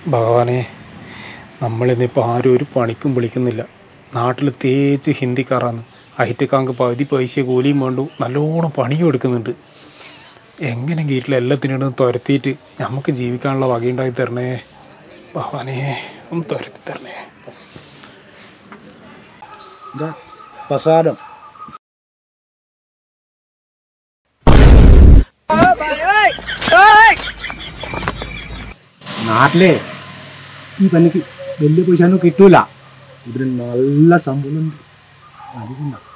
ഭഗവാനെ നമ്മളിന്നിപ്പോൾ ആരും ഒരു പണിക്കും വിളിക്കുന്നില്ല നാട്ടിൽ തേച്ച് ഹിന്ദിക്കാറാന്ന് അഹിറ്റക്കാങ്ക് പകുതി പൈസ കൂലിയും വേണ്ടു നല്ലോണം പണിയും എടുക്കുന്നുണ്ട് എങ്ങനെ വീട്ടിൽ എല്ലാത്തിനും തുരത്തിയിട്ട് നമുക്ക് ജീവിക്കാനുള്ള വകയുണ്ടാക്കി തരണേ ഭഗവാനെ ഒന്ന് തുരത്തി തരണേ ഇതാ പ്രസാദം നാട്ടിലെ ഈ പണിക്ക് വലിയ പൈസ ഒന്നും കിട്ടൂല ഇതിന് നല്ല ശമ്പളം ഉണ്ട് അതുകൊണ്ടാ